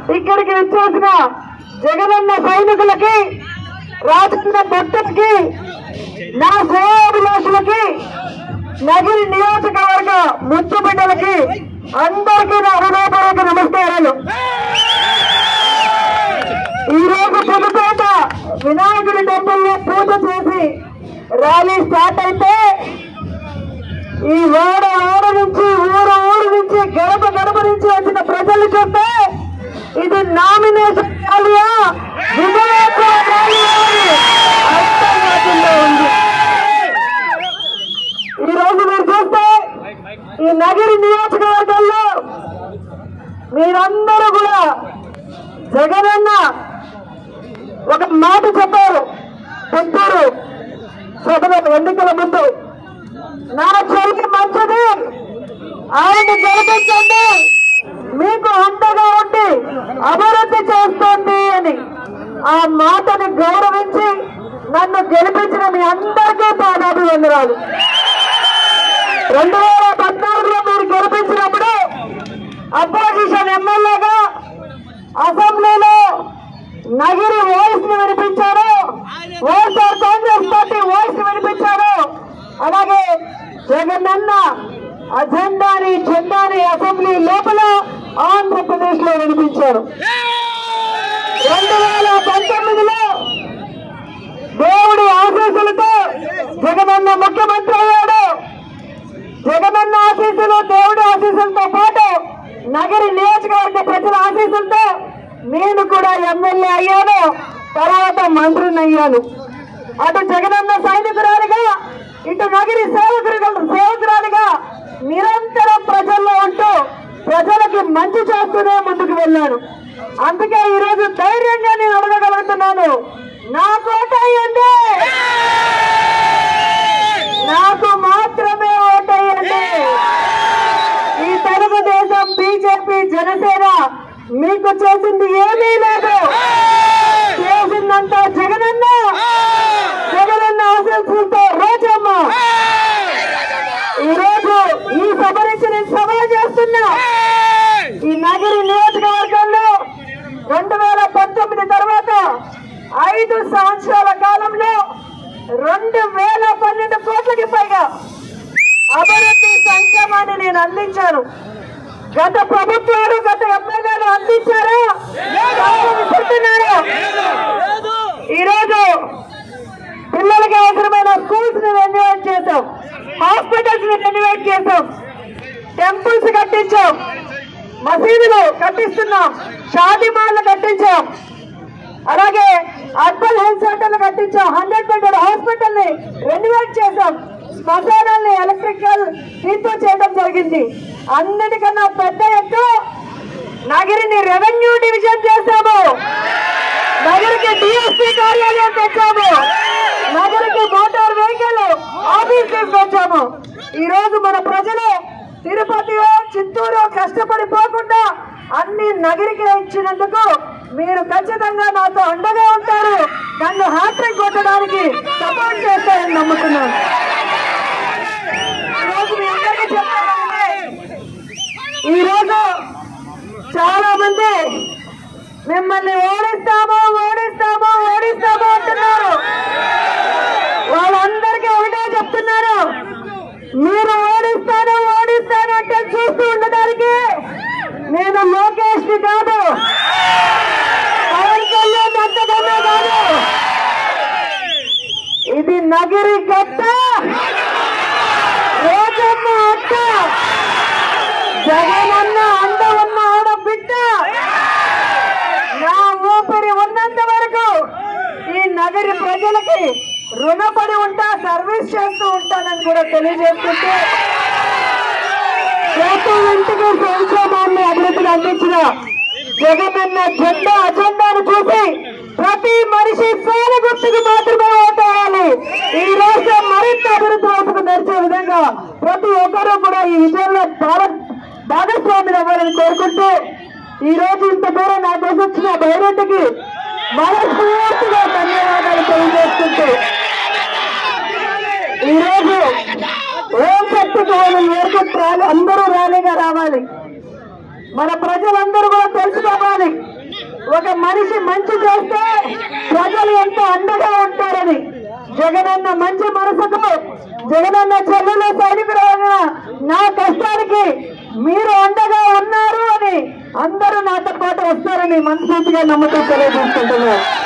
ఇక్కడికి వచ్చేసిన జగనన్న సైనికులకి రాజన్న భక్తులకి నా శ్రేయాభిలాషులకి నగిరి నియోజకవర్గ ముచ్చు బిడ్డలకి అందరికీ నా హృదయపూర్వక నమస్కారాలు ఈ రోజు పుదుపేట వినాయకుడి టెంపుల్లో పూజ చేసి ర్యాలీ స్టార్ట్ అయితే ఈ ఓడ ఓడ నుంచి ఊరు ఊరు నుంచి గడప గడప నుంచి వచ్చిన ప్రజలు చూస్తే ఇది నామినేషన్ ర్యాలీయా విజయోత్సవ ర్యాలీయా అని అర్థం కాకుండా ఉంది ఈ రోజు మీరు చూస్తే ఈ నగిరి నియోజకవర్గంలో మీరందరూ కూడా జగనన్న ఒక మాట చెప్పారు పుత్తూరు సభలో ఎన్నికల ముందు నా చెల్లి మంచిది ఆయన్ని గెలిపించండి మీకు అండగా ఉండి అభివృద్ధి చేస్తుంది అని ఆ మాటని గౌరవించి నన్ను గెలిపించిన మీ అందరికీ పాదాభివందనాలు రెండు వేల పద్నాలుగులో మీరు గెలిపించినప్పుడు అపోజిషన్ ఎమ్మెల్యేగా అసెంబ్లీలో నగిరి వాయిస్ ని వినిపించారు వైఎస్ఆర్ కాంగ్రెస్ పార్టీ వాయిస్ ని వినిపించారు అలాగే జగనన్న అజెండాని జెండాని అసెంబ్లీ లోపల ఆంధ్రప్రదేశ్ లో వినిపించారు రెండు వేల పంతొమ్మిదిలో దేవుడి ఆశీస్సులతో జగనన్న ముఖ్యమంత్రి అయ్యాడు జగనన్న ఆశీస్సులు దేవుడి ఆశీస్సులతో పాటు నగరి నియోజకవర్గ ప్రజల ఆశీస్సులతో నేను కూడా ఎమ్మెల్యే అయ్యాను తర్వాత మంత్రిని అయ్యాను అటు జగనన్న సైనికురాలిగా ఇటు నగిరి సేవకులు సేవకురాలిగా నిరంతరం ప్రజల్లో ఉంటూ ప్రజలకి మంచి చేస్తూనే ముందుకు వెళ్ళాను అందుకే ఈ రోజు ధైర్యంగా నేను అడగగలుగుతున్నాను నా కోట అయ్యండి నాకు మాత్రమే ఓటేయండి ఈ తెలుగుదేశం బీజేపీ జనసేన మీకు చేసింది ఏమీ లేదు చేసిందంతా జగనన్న జగనన్న ఆశీస్సులతో రోజమ్మ ఈ రోజు ఈ సభ నుంచి నేను సవాల్ చేస్తున్నా ఈ నగరి నియోజకవర్గంలో రెండు వేల పంతొమ్మిది తర్వాత ఐదు సంవత్సరాల కాలంలో రెండు వేల పన్నెండు కోట్లకి పైగా అభివృద్ధి సంక్షేమాన్ని నేను అందించాను గత ప్రభుత్వాలు గత ఎమ్మెల్యేలు అందించారా కావాలని చెప్తున్నారా ఈరోజు పిల్లలకి అవసరమైన స్కూల్స్ ని రెన్యువేట్ చేసాం హాస్పిటల్స్ ని రెన్యువేట్ చేసాం టెంపుల్స్ కట్టించాం మసీదులు కట్టిస్తున్నాం షాదీ మాల్లు కట్టించాం అలాగే అర్బన్ హెల్త్ సెంటర్లు కట్టించాం హండ్రెడ్ బెడ్ హాస్పిటల్ ని రెన్యువేట్ చేసాం శ్మశానాల్ని ఎలక్ట్రికల్ దీంతో చేయడం జరిగింది అన్నిటికన్నా పెద్ద ఎత్తు నగరిని రెవెన్యూ డివిజన్ చేశాము నగరికి డిఎస్పీ కార్యాలయం తెచ్చాము నగరికి మోటార్ వెహికల్ ఆఫీస్ తీసుకొచ్చాము ఈ రోజు మన ప్రజలు తిరుపతిలో చిత్తూరు కష్టపడిపోకుండా అన్ని నగరికి ఇచ్చినందుకు మీరు ఖచ్చితంగా నాతో అండగా ఉంటారు నన్ను హ్యాట్రిక్ కొట్టడానికి సపోర్ట్ చేస్తారని నమ్ముతున్నాను ఈ రోజు మీ అందరికీ చెప్తానంటే ఈ రోజు చాలా మంది మిమ్మల్ని ఓడిస్తాము ఓడిస్తాము ఓడిస్తాము అంటున్నారు వాళ్ళందరికీ ఒకటే చెప్తున్నారు మీరు ఓడిస్తాను ఓడిస్తాను అంటే చూస్తూ ఉండడానికి నేను లోకేష్ ని కాదు పవన్ కళ్యాణ్ అంతకన్నా కాదు ఇది నగిరి గట్ట రోజమ్మ అట్ట జగనన్న అండ ఉన్న ఆడబిడ్డ నా ఊపిరి ఉన్నంత వరకు ఈ నగరి ప్రజలకి రుణపడి ఉంటా సర్వీస్ చేస్తూ ఉంటానని కూడా తెలియజేస్తుంటే ప్రతి ఇంటికి సంక్షేమాన్ని అభివృద్ధిని అందించిన జగనన్న జెండా అజెండాను చూసి ప్రతి మనిషి పేరు గుర్తుకు మాత్రమే ఓటేయాలి ఈ రాష్ట్రం మరింత అభివృద్ధి వైపుకు నడిచే విధంగా ప్రతి ఒక్కరూ కూడా ఈ విజయంలో భారత్ భాగస్వామిని అవ్వాలని కోరుకుంటూ ఈ రోజు ఇంత దూరం నా కోసం వచ్చిన భైరట్టుకి మనస్ఫూర్తిగా ధన్యవాదాలు తెలియజేస్తుంటూ ఈ రోజు ఓం శక్తి భవనం వరకు ర్యాలీ అందరూ ర్యాలీగా రావాలి మన ప్రజలందరూ కూడా తెలుసుకోవాలి ఒక మనిషి మంచి చేస్తే ప్రజలు ఎంతో అండగా ఉంటారని జగనన్న మంచి మనసుకు జగనన్న చెల్లెలు సైనికురాలైన నా కష్టానికి మీరు అండగా ఉన్నారు అని అందరూ నాతో పాటు వస్తారని మనస్ఫూర్తిగా నమ్మకం తెలియజేసుకుంటున్నారు